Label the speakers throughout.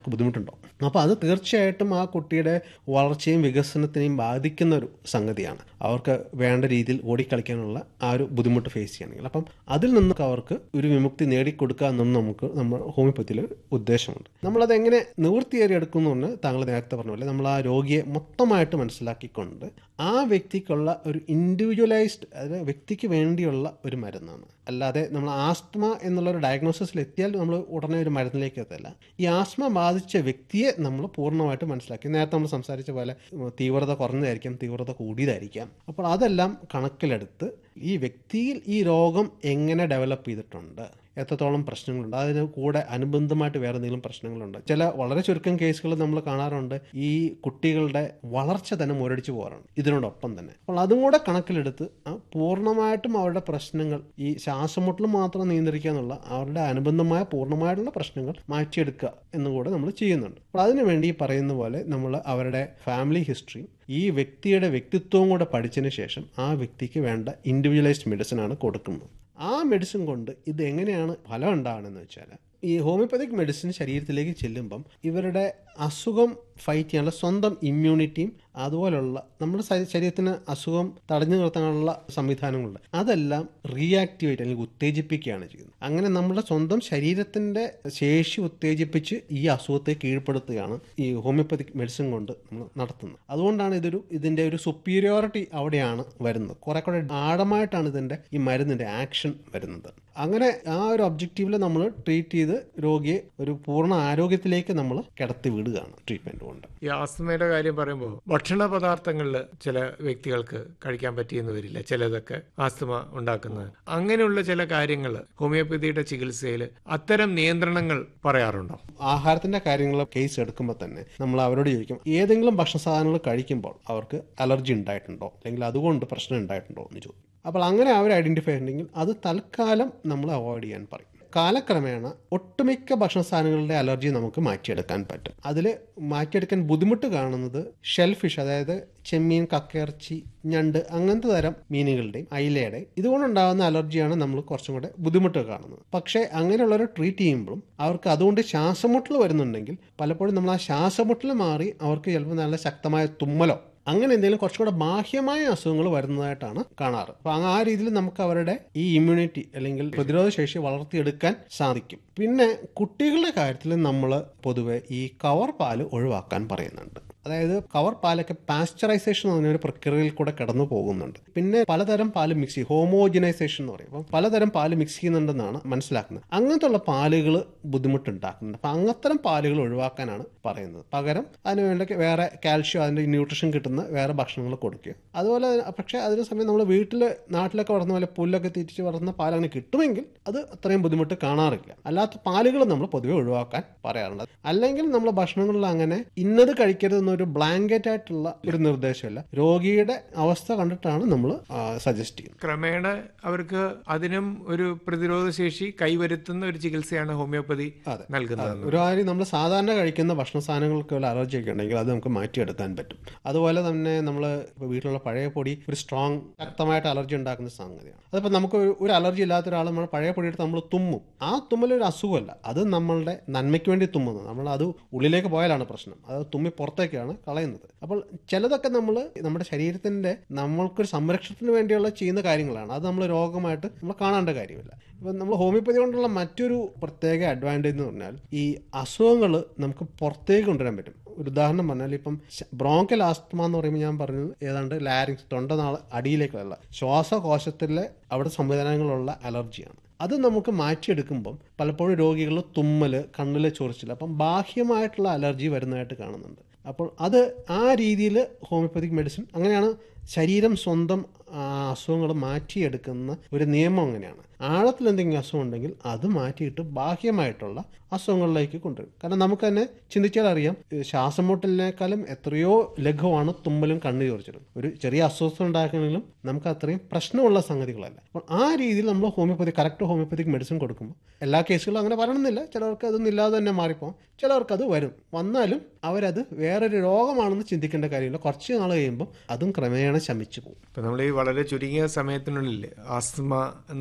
Speaker 1: ബുദ്ധിമുട്ടുണ്ടാവും അപ്പോൾ അത് തീർച്ചയായിട്ടും ആ കുട്ടിയുടെ വളർച്ചയും വികസനത്തിനെയും ബാധിക്കുന്ന ഒരു സംഗതിയാണ് അവർക്ക് വേണ്ട രീതിയിൽ ഓടിക്കളിക്കാനുള്ള ആ ഒരു ബുദ്ധിമുട്ട് ഫേസ് ചെയ്യണമെങ്കിൽ അപ്പം അതിൽ നിന്നൊക്കെ അവർക്ക് ഒരു വിമുക്തി നേടിക്കൊടുക്കുക എന്നും നമുക്ക് നമ്മൾ ഹോമിയോപ്പത്തിയിൽ ഉദ്ദേശമുണ്ട് നമ്മളത് എങ്ങനെ നിവൃത്തിയേറി എടുക്കുന്നു താങ്കൾ നേരത്തെ പറഞ്ഞ പോലെ നമ്മൾ ആ രോഗിയെ മൊത്തമായിട്ട് മനസ്സിലാക്കിക്കൊണ്ട് ആ വ്യക്തിക്കുള്ള ഒരു ഇൻഡിവിജ്വലൈസ്ഡ് അതായത് വ്യക്തിക്ക് വേണ്ടിയുള്ള ഒരു മരുന്നാണ് അല്ലാതെ നമ്മൾ ആസ്മ എന്നുള്ള ഒരു ഡയഗ്നോസിസിൽ എത്തിയാൽ നമ്മൾ ഉടനെ ഒരു മരുന്നിലേക്ക് എത്തില്ല ഈ ആസ്മ ബാധിച്ച വ്യക്തിയെ നമ്മൾ പൂർണ്ണമായിട്ട് മനസ്സിലാക്കി നേരത്തെ നമ്മൾ സംസാരിച്ച പോലെ ഉം, തീവ്രത കുറഞ്ഞതായിരിക്കാം തീവ്രത കൂടിയതായിരിക്കാം അപ്പോൾ അതെല്ലാം കണക്കിലെടുത്ത് ഈ വ്യക്തിയിൽ ഈ രോഗം എങ്ങനെ ഡെവലപ്പ് ചെയ്തിട്ടുണ്ട് എത്രത്തോളം പ്രശ്നങ്ങളുണ്ട് അതിന് കൂടെ അനുബന്ധമായിട്ട് വേറെ എന്തെങ്കിലും പ്രശ്നങ്ങളുണ്ട് ചില വളരെ ചുരുക്കം കേസുകൾ നമ്മൾ കാണാറുണ്ട് ഈ കുട്ടികളുടെ വളർച്ച തന്നെ മുരടിച്ചു പോകാറുണ്ട് ഇതിനോടൊപ്പം തന്നെ അപ്പോൾ അതും കൂടെ കണക്കിലെടുത്ത് ആ പൂർണ്ണമായിട്ടും അവരുടെ പ്രശ്നങ്ങൾ ഈ ശ്വാസമുട്ടൽ മാത്രം നിയന്ത്രിക്കുക എന്നുള്ള അവരുടെ അനുബന്ധമായ പൂർണ്ണമായിട്ടുള്ള പ്രശ്നങ്ങൾ മാറ്റിയെടുക്കുക എന്നുകൂടെ നമ്മൾ ചെയ്യുന്നുണ്ട് അപ്പോൾ അതിനു വേണ്ടി ഈ പറയുന്ന പോലെ നമ്മൾ അവരുടെ ഫാമിലി ഹിസ്റ്ററിയും ഈ വ്യക്തിയുടെ വ്യക്തിത്വവും കൂടെ പഠിച്ചതിന് ശേഷം ആ വ്യക്തിക്ക് വേണ്ട ഇൻഡിവിജ്വലൈസ്ഡ് മെഡിസിൻ ആണ് കൊടുക്കുന്നത് ആ മെഡിസിൻ കൊണ്ട് ഇത് എങ്ങനെയാണ് ഫലം ഉണ്ടാകണമെന്ന് വെച്ചാൽ ഈ ഹോമിയോപ്പതിക് മെഡിസിൻ ശരീരത്തിലേക്ക് ചെല്ലുമ്പം ഇവരുടെ അസുഖം ഫൈറ്റ് ചെയ്യാനുള്ള സ്വന്തം ഇമ്മ്യൂണിറ്റിയും അതുപോലുള്ള നമ്മുടെ ശരീ- ശരീരത്തിന് അസുഖം തടഞ്ഞു നിർത്താനുള്ള സംവിധാനങ്ങളുണ്ട് അതെല്ലാം റീആക്ടിവേറ്റ് അല്ലെങ്കിൽ ഉത്തേജിപ്പിക്കുകയാണ് ചെയ്യുന്നത് അങ്ങനെ നമ്മുടെ സ്വന്തം ശരീരത്തിന്റെ ശേഷി ഉത്തേജിപ്പിച്ച് ഈ അസുഖത്തെ കീഴ്പ്പെടുത്തുകയാണ് ഈ ഹോമിയോപ്പതിക് മെഡിസിൻ കൊണ്ട് നമ്മൾ നടത്തുന്നത് അതുകൊണ്ടാണ് ഇതൊരു ഇതിന്റെ ഒരു സുപ്പീരിയോറിറ്റി അവിടെയാണ് വരുന്നത് കുറെ കൂടെ ആഴമായിട്ടാണ് ഇതിന്റെ ഈ മരുന്നിന്റെ ആക്ഷൻ വരുന്നത് അങ്ങനെ ആ ഒരു ഒബ്ജക്റ്റീവിൽ നമ്മൾ ട്രീറ്റ് ചെയ്ത് രോഗിയെ ഒരു പൂർണ്ണ ആരോഗ്യത്തിലേക്ക് നമ്മൾ കിടത്തി വിടുകയാണ് ട്രീറ്റ്മെന്റ് കൊണ്ട്
Speaker 2: ഈ ആസ്മയുടെ കാര്യം പറയുമ്പോൾ ഭക്ഷണ പദാർത്ഥങ്ങളിൽ ചില വ്യക്തികൾക്ക് കഴിക്കാൻ പറ്റിയെന്ന് വരില്ല ചിലതൊക്കെ ആസ്മ ഉണ്ടാക്കുന്നത് അങ്ങനെയുള്ള ചില കാര്യങ്ങൾ ഹോമിയോപ്പതിയുടെ ചികിത്സയിൽ അത്തരം നിയന്ത്രണങ്ങൾ പറയാറുണ്ടോ
Speaker 1: ആഹാരത്തിന്റെ കാര്യങ്ങൾ കേസ് എടുക്കുമ്പോൾ തന്നെ നമ്മൾ അവരോട് ചോദിക്കും ഏതെങ്കിലും ഭക്ഷണ സാധനങ്ങൾ കഴിക്കുമ്പോൾ അവർക്ക് അലർജി ഉണ്ടായിട്ടുണ്ടോ അല്ലെങ്കിൽ അതുകൊണ്ട് പ്രശ്നം ഉണ്ടായിട്ടുണ്ടോ എന്ന് ചോദിക്കും അപ്പോൾ അങ്ങനെ അവർ ഐഡന്റിഫൈ ഉണ്ടെങ്കിൽ അത് തൽക്കാലം നമ്മൾ അവോയ്ഡ് ചെയ്യാൻ പറയും കാലക്രമേണ ഒട്ടുമിക്ക ഭക്ഷണ സാധനങ്ങളുടെ അലർജി നമുക്ക് മാറ്റിയെടുക്കാൻ പറ്റും അതിൽ മാറ്റിയെടുക്കാൻ ബുദ്ധിമുട്ട് കാണുന്നത് ഷെൽ ഫിഷ് അതായത് ചെമ്മീൻ കക്കയിറച്ചി ഞണ്ട് അങ്ങനത്തെ തരം മീനുകളുടെയും അയിലയുടെയും ഇതുകൊണ്ടുണ്ടാകുന്ന അലർജിയാണ് നമ്മൾ കുറച്ചും കൂടെ ബുദ്ധിമുട്ട് കാണുന്നത് പക്ഷേ അങ്ങനെയുള്ളവരെ ട്രീറ്റ് ചെയ്യുമ്പോഴും അവർക്ക് അതുകൊണ്ട് ശ്വാസമുട്ടൽ വരുന്നുണ്ടെങ്കിൽ പലപ്പോഴും നമ്മൾ ആ ശ്വാസമുട്ടൽ മാറി അവർക്ക് ചിലപ്പോൾ നല്ല ശക്തമായ തുമ്മലോ അങ്ങനെ എന്തെങ്കിലും കുറച്ചുകൂടെ ബാഹ്യമായ അസുഖങ്ങൾ വരുന്നതായിട്ടാണ് കാണാറ് അപ്പൊ ആ രീതിയിൽ നമുക്ക് അവരുടെ ഈ ഇമ്മ്യൂണിറ്റി അല്ലെങ്കിൽ പ്രതിരോധ ശേഷി വളർത്തിയെടുക്കാൻ സാധിക്കും പിന്നെ കുട്ടികളുടെ കാര്യത്തിൽ നമ്മൾ പൊതുവെ ഈ കവർ പാല് ഒഴിവാക്കാൻ പറയുന്നുണ്ട് അതായത് കവർ പാലൊക്കെ പാസ്ചറൈസേഷൻ എന്ന് പറഞ്ഞ ഒരു പ്രക്രിയയിൽ കൂടെ കടന്നു പോകുന്നുണ്ട് പിന്നെ പലതരം പാല് മിക്സ് ചെയ്യും ഹോമോജനൈസേഷൻ എന്ന് പറയും അപ്പം പലതരം പാല് മിക്സ് ചെയ്യുന്നുണ്ടെന്നാണ് മനസ്സിലാക്കുന്നത് അങ്ങനത്തെ ഉള്ള പാലുകൾ ബുദ്ധിമുട്ടുണ്ടാക്കുന്നുണ്ട് അപ്പം അങ്ങത്തരം പാലുകൾ ഒഴിവാക്കാനാണ് പറയുന്നത് പകരം അതിന് വേണ്ട വേറെ കാൽഷ്യം അതിൻ്റെ ന്യൂട്രിഷൻ കിട്ടുന്ന വേറെ ഭക്ഷണങ്ങൾ കൊടുക്കുക അതുപോലെ പക്ഷേ അതിന് സമയം നമ്മൾ വീട്ടിൽ നാട്ടിലൊക്കെ വളർന്ന പോലെ പുല്ലൊക്കെ തീറ്റിച്ച് വളർന്ന പാൽ അങ്ങനെ കിട്ടുമെങ്കിൽ അത് അത്രയും ബുദ്ധിമുട്ട് കാണാറില്ല അല്ലാത്ത പാലുകൾ നമ്മൾ പൊതുവെ ഒഴിവാക്കാൻ പറയാറുണ്ട് അല്ലെങ്കിൽ നമ്മൾ ഭക്ഷണങ്ങളിൽ അങ്ങനെ ഇന്നത് കഴിക്കരുത് എന്നൊരു ബ്ലാങ്കറ്റ് ആയിട്ടുള്ള ഒരു നിർദ്ദേശമല്ല രോഗിയുടെ അവസ്ഥ കണ്ടിട്ടാണ് നമ്മൾ സജസ്റ്റ് ചെയ്യുന്നത്
Speaker 2: ക്രമേണ അവർക്ക് അതിനും ഒരു പ്രതിരോധ ശേഷി കൈവരുത്തുന്ന ഒരു ചികിത്സയാണ് ഹോമിയോപ്പതി
Speaker 1: അതെ.
Speaker 2: നൽകുന്നത്
Speaker 1: ഒരു കാര്യം നമ്മൾ സാധാരണ കഴിക്കുന്ന ഭക്ഷണ സാധനങ്ങൾക്ക് വല്ല അലർജി ഒക്കെ ഉണ്ടെങ്കിൽ അത് നമുക്ക് മാറ്റിയെടുക്കാൻ പറ്റും അതുപോലെ തന്നെ നമ്മൾ വീട്ടിലുള്ള പഴയ പൊടി ഒരു സ്ട്രോങ് ശക്തമായിട്ട് അലർജി ഉണ്ടാക്കുന്ന സംഗതിയാണ് അതിപ്പോൾ നമുക്ക് ഒരു- ഒരു അലർജി ഇല്ലാത്ത ഒരാൾ നമ്മൾ പഴയ പൊടി എടുത്ത് നമ്മൾ തുമ്മും ആ തുമ്മൽ ഒരു അസുഖമല്ല അത് നമ്മളുടെ നന്മയ്ക്ക് വേണ്ടി തുമ്മുന്നത് നമ്മൾ അത് ഉള്ളിലേക്ക് പോയാലാണ് പ്രശ്നം അത് തുമ്മി പുറത്തേക്കാണ് കളയുന്നത് അപ്പോൾ ചിലതൊക്കെ നമ്മൾ നമ്മുടെ ശരീരത്തിന്റെ നമ്മൾക്കൊരു സംരക്ഷണത്തിന് വേണ്ടിയുള്ള ചെയ്യുന്ന കാര്യങ്ങളാണ് അത് നമ്മൾ രോഗമായിട്ട് നമ്മൾ കാണേണ്ട കാര്യമില്ല ഇപ്പം നമ്മൾ ഹോമിയോപ്പതി കൊണ്ടുള്ള മറ്റൊരു പ്രത്യേക അഡ്വാൻറ്റേജ് എന്ന് പറഞ്ഞാൽ ഈ അസുഖങ്ങൾ നമുക്ക് പുറത്തേക്ക് കൊണ്ടുവരാൻ പറ്റും ഒരു ഉദാഹരണം പറഞ്ഞാൽ ഇപ്പം ബ്രോങ്കൽ ആസ്തമ എന്ന് പറയുമ്പോൾ ഞാൻ പറഞ്ഞത് ഏതാണ്ട് ലാരിങ്സ് തൊണ്ടനാള് അടിയിലേക്കുള്ള ശ്വാസകോശത്തിലെ അവിടെ സംവിധാനങ്ങളുള്ള അലർജിയാണ് അത് നമുക്ക് മാറ്റിയെടുക്കുമ്പം പലപ്പോഴും രോഗികൾ തുമ്മൽ കണ്ണിലെ ചൊറിച്ചിൽ അപ്പം ബാഹ്യമായിട്ടുള്ള അലർജി വരുന്നതായിട്ട് കാണുന്നുണ്ട് അപ്പോൾ അത് ആ രീതിയിൽ ഹോമിയോപ്പതിക് മെഡിസിൻ അങ്ങനെയാണ് ശരീരം സ്വന്തം ആ, അസുഖങ്ങൾ മാറ്റിയെടുക്കുന്ന ഒരു നിയമം അങ്ങനെയാണ് ആഴത്തിൽ എന്തെങ്കിലും അസുഖം ഉണ്ടെങ്കിൽ അത് മാറ്റിയിട്ട് ബാഹ്യമായിട്ടുള്ള അസുഖങ്ങളിലേക്ക് കൊണ്ടുവരും കാരണം നമുക്ക് തന്നെ ചിന്തിച്ചാൽ അറിയാം ഈ ശ്വാസം മുട്ടലിനേക്കാളും എത്രയോ ലഘുവാണ് തുമ്മലും കണ്ണു ചോർച്ചിലും ഒരു ചെറിയ അസ്വസ്ഥത ഉണ്ടാക്കണമെങ്കിലും നമുക്ക് അത്രയും പ്രശ്നമുള്ള സംഗതികളല്ല അപ്പോൾ ആ രീതിയിൽ നമ്മൾ ഹോമിയോപ്പതി കറക്റ്റ് ഹോമിയോപ്പതിക് മെഡിസിൻ കൊടുക്കുമ്പോൾ എല്ലാ കേസുകളും അങ്ങനെ പറയണമെന്നില്ല ചിലർക്ക് അതൊന്നും ഇല്ലാതെ തന്നെ മാറിപ്പോകും ചിലർക്ക് അത് വരും വന്നാലും അവരത് വേറൊരു രോഗമാണെന്ന് ചിന്തിക്കേണ്ട കാര്യമില്ല കുറച്ച് നാൾ കഴിയുമ്പോൾ അതും ക്രമേണ ശമിച്ചു പോകും
Speaker 2: ഇപ്പം നമ്മൾ ഈ വളരെ ചുരുങ്ങിയ സമയത്തിനുള്ളിൽ ആസ്മ എന്ന് പറയുന്നത്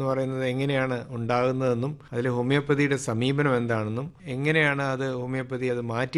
Speaker 2: എങ്ങനെയാണ് ഉണ്ടാകുന്നതെന്നും അതിൽ ഹോമിയോപ്പതിയുടെ സമീപനം എന്താണെന്നും എങ്ങനെയാണ് അത് ഹോമിയോപ്പതി അത് മാറ്റി